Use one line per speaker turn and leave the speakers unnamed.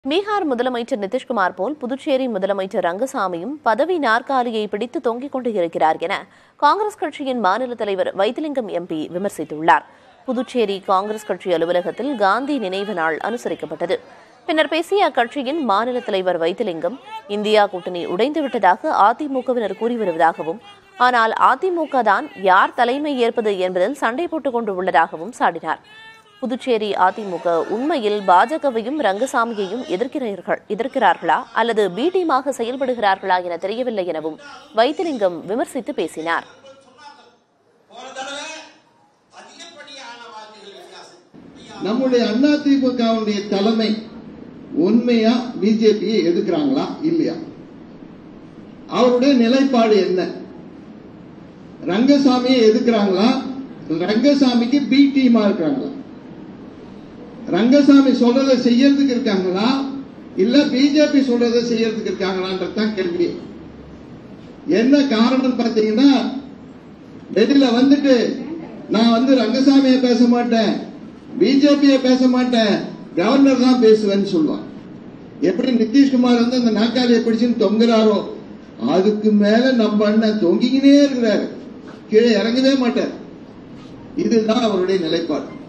பீகார் முதலமைச்சர் நிதிஷ்குமார் போல் புதுச்சேரி முதலமைச்சர் ரங்கசாமியும் பதவி நாற்காலியை பிடித்து தொங்கிக் கொண்டு இருக்கிறார் என காங்கிரஸ் கட்சியின் மாநில தலைவர் வைத்திலிங்கம் எம்பி விமர்சித்துள்ளார் புதுச்சேரி காங்கிரஸ் கட்சி அலுவலகத்தில் காந்தி நினைவு நாள் அனுசரிக்கப்பட்டது பின்னர் பேசிய அக்கட்சியின் மாநில தலைவர் வைத்திலிங்கம் இந்தியா கூட்டணி உடைந்துவிட்டதாக அதிமுகவினர் கூறி வருவதாகவும் ஆனால் அதிமுக தான் யார் தலைமை ஏற்பது என்பதில் சண்டை போட்டுக் கொண்டு உள்ளதாகவும் சாடினார் புதுச்சேரி அதிமுக உண்மையில் பாஜகவையும் ரங்கசாமியையும் எதிர்க்கிறார்கள் எதிர்க்கிறார்களா அல்லது பி டீமாக செயல்படுகிறார்களா என தெரியவில்லை எனவும் வைத்திலிங்கம் விமர்சித்து பேசினார்
போன தடவை அதிகப்படியான வாக்குகள் வித்தியாசம்
நம்முடைய அதிமுகவுடைய தலைமை உண்மையா பிஜேபியை எதிர்க்கிறாங்களா இல்லையா அவருடைய நிலைப்பாடு என்ன ரங்கசாமியை எதிர்க்கிறாங்களா ரங்கசாமிக்கு பி டீமா இருக்கிறாங்களா ரங்கசாமி சொல்றதை செய்யறதுக்கு இருக்காங்களா இல்ல பிஜேபி சொல்றதை செய்யறதுக்கு இருக்காங்களான்றது தான் கேள்வி என்ன காரணம் பார்த்தீங்கன்னா வெளியில வந்துட்டு நான் வந்து ரங்கசாமியை பேச மாட்டேன் பிஜேபியை பேச மாட்டேன் கவர்னர் தான் பேசுவேன்னு சொல்லுவான் எப்படி நிதிஷ்குமார் வந்து அந்த நாற்காலியை பிடிச்சுன்னு தொங்குறாரோ அதுக்கு மேல நம்ம அண்ணன் தொங்கிக்கினே இருக்கிறாரு கீழே இறங்கவே மாட்டார் இதுதான் அவருடைய நிலைப்பாடு